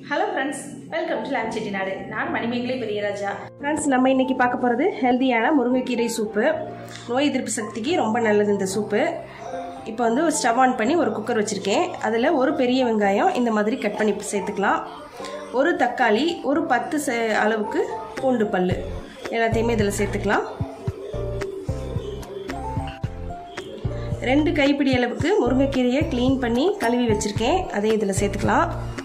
hello friends welcome to லேம் செட்டிநாடு நான் Manimegalai பெரியராஜா friends நம்ம இன்னைக்கு பார்க்க போகிறது ஹெல்தியான முருங்கைக்கீரை சூப்பு நோய் எதிர்ப்பு சக்திக்கு ரொம்ப நல்லது இந்த சூப்பு இப்போ வந்து ஒரு ஸ்டவ் ஆன் பண்ணி ஒரு குக்கர் வச்சுருக்கேன் அதில் ஒரு பெரிய வெங்காயம் இந்த மாதிரி கட் பண்ணி சேர்த்துக்கலாம் ஒரு தக்காளி ஒரு பத்து ச- அளவுக்கு பூண்டு பல் எல்லாத்தையுமே இதில் சேர்த்துக்கலாம் ரெண்டு கைப்பிடி அளவுக்கு முருங்கைக்கீரையை க்ளீன் பண்ணி கழுவி வச்சுருக்கேன் அதையும் இதில் சேர்த்துக்கலாம்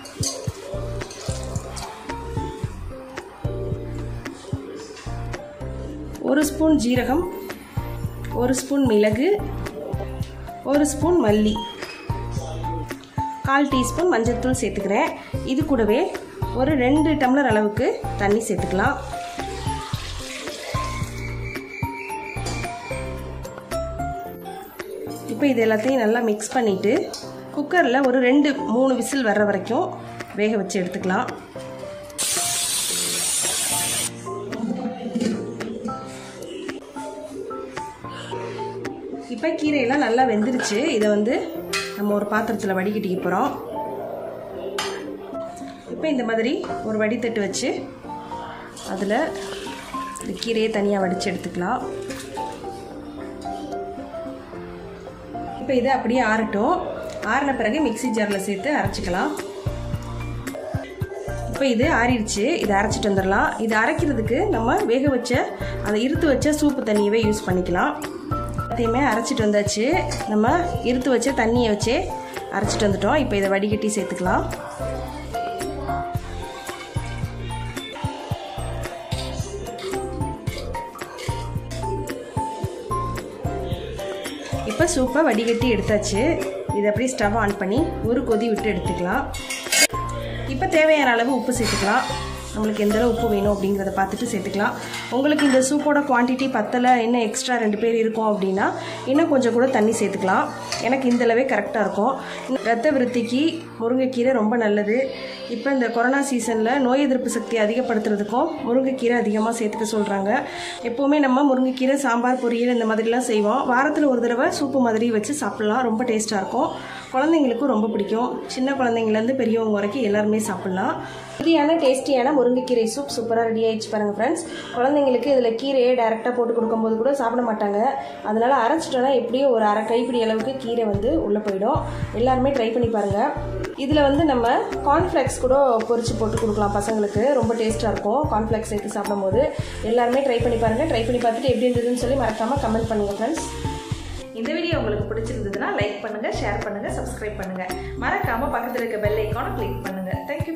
ஒரு ஸ்பூன் ஜீரகம் ஒரு ஸ்பூன் மிளகு ஒரு ஸ்பூன் மல்லி கால் டீஸ்பூன் மஞ்சள்தூள் சேர்த்துக்கிறேன் இது கூடவே ஒரு ரெண்டு டம்ளர் அளவுக்கு தண்ணி சேர்த்துக்கலாம் இப்போ இது எல்லாத்தையும் நல்லா மிக்ஸ் பண்ணிவிட்டு குக்கரில் ஒரு ரெண்டு மூணு விசில் வர்ற வரைக்கும் வேக வச்சு எடுத்துக்கலாம் இப்போ கீரையெல்லாம் நல்லா வெந்துருச்சு இதை வந்து நம்ம ஒரு பாத்திரத்தில் வடிகட்டிக்க போகிறோம் இப்போ இந்த மாதிரி ஒரு வடித்தட்டு வச்சு அதில் இந்த கீரையை தனியாக வடித்து எடுத்துக்கலாம் இப்போ இதை அப்படியே ஆறட்டும் ஆறின பிறகு மிக்ஸி ஜாரில் சேர்த்து அரைச்சிக்கலாம் இப்போ இது ஆறிடுச்சு இதை அரைச்சிட்டு வந்துடலாம் இது அரைக்கிறதுக்கு நம்ம வேக வச்ச அதை இருத்து வச்ச சூப்பு தண்ணியவே யூஸ் பண்ணிக்கலாம் எல்லாத்தையுமே அரைச்சிட்டு வந்தாச்சு நம்ம இருத்து வச்ச தண்ணியை வச்சே அரைச்சிட்டு வந்துட்டோம் இப்போ இதை வடிகட்டி சேர்த்துக்கலாம் இப்போ சூப்பை வடிகட்டி எடுத்தாச்சு இதை அப்படியே ஸ்டவ் ஆன் பண்ணி ஒரு கொதி விட்டு எடுத்துக்கலாம் இப்போ தேவையான அளவு உப்பு சேர்த்துக்கலாம் நம்மளுக்கு எந்த அளவு உப்பு வேணும் அப்படிங்கிறத பார்த்துட்டு சேர்த்துக்கலாம் உங்களுக்கு இந்த சூப்போட குவான்டிட்டி பத்தலை இன்னும் எக்ஸ்ட்ரா ரெண்டு பேர் இருக்கும் அப்படின்னா இன்னும் கொஞ்சம் கூட தண்ணி சேர்த்துக்கலாம் எனக்கு இந்த அளவே கரெக்டாக இருக்கும் ரத்த விருத்திக்கு முருங்கைக்கீரை ரொம்ப நல்லது இப்போ இந்த கொரோனா சீசனில் நோய் எதிர்ப்பு சக்தி அதிகப்படுத்துறதுக்கும் முருங்கைக்கீரை அதிகமாக சேர்த்துக்க சொல்கிறாங்க எப்போவுமே நம்ம முருங்கைக்கீரை சாம்பார் பொரியல் இந்த மாதிரிலாம் செய்வோம் வாரத்தில் ஒரு தடவை சூப்பு மாதிரி வச்சு சாப்பிட்லாம் ரொம்ப டேஸ்ட்டாக இருக்கும் குழந்தைங்களுக்கும் ரொம்ப பிடிக்கும் சின்ன குழந்தைங்கலேருந்து பெரியவங்க வரைக்கும் எல்லாருமே சாப்பிட்லாம் ஹெல்தியான டேஸ்டியான முருங்கைக்கீரை சூப் சூப்பராக ரெடி ஆயிடுச்சு பாருங்கள் ஃப்ரெண்ட்ஸ் குழந்தைங்களுக்கு இதில் கீரையை டேரெக்டாக போட்டு கொடுக்கும்போது கூட சாப்பிட மாட்டாங்க அதனால அரைச்சிட்டோன்னா எப்படியும் ஒரு அரை கைப்பிடி அளவுக்கு கீரை வந்து உள்ளே போயிடும் எல்லாருமே ட்ரை பண்ணி பாருங்கள் இதில் வந்து நம்ம கார்ன்ஃப்ளெக்ஸ் கூட பொரிச்சு போட்டு கொடுக்கலாம் பசங்களுக்கு ரொம்ப டேஸ்ட்டாக இருக்கும் கார்ன்ஃப்ளெக்ஸ் சேர்த்து சாப்பிடும்போது எல்லாருமே ட்ரை பண்ணி பாருங்கள் ட்ரை பண்ணி பார்த்துட்டு எப்படி இருந்ததுன்னு சொல்லி மறக்காமல் கமெண்ட் பண்ணுங்கள் ஃப்ரெண்ட்ஸ் இந்த வீடியோ உங்களுக்கு பிடிச்சிருந்ததுன்னா லைக் பண்ணுங்க ஷேர் பண்ணுங்க சப்ஸ்கிரைப் பண்ணுங்க மறக்காம பக்கத்தில் இருக்க பெல் ஐக்கானை கிளிக் பண்ணுங்க தேங்க்யூ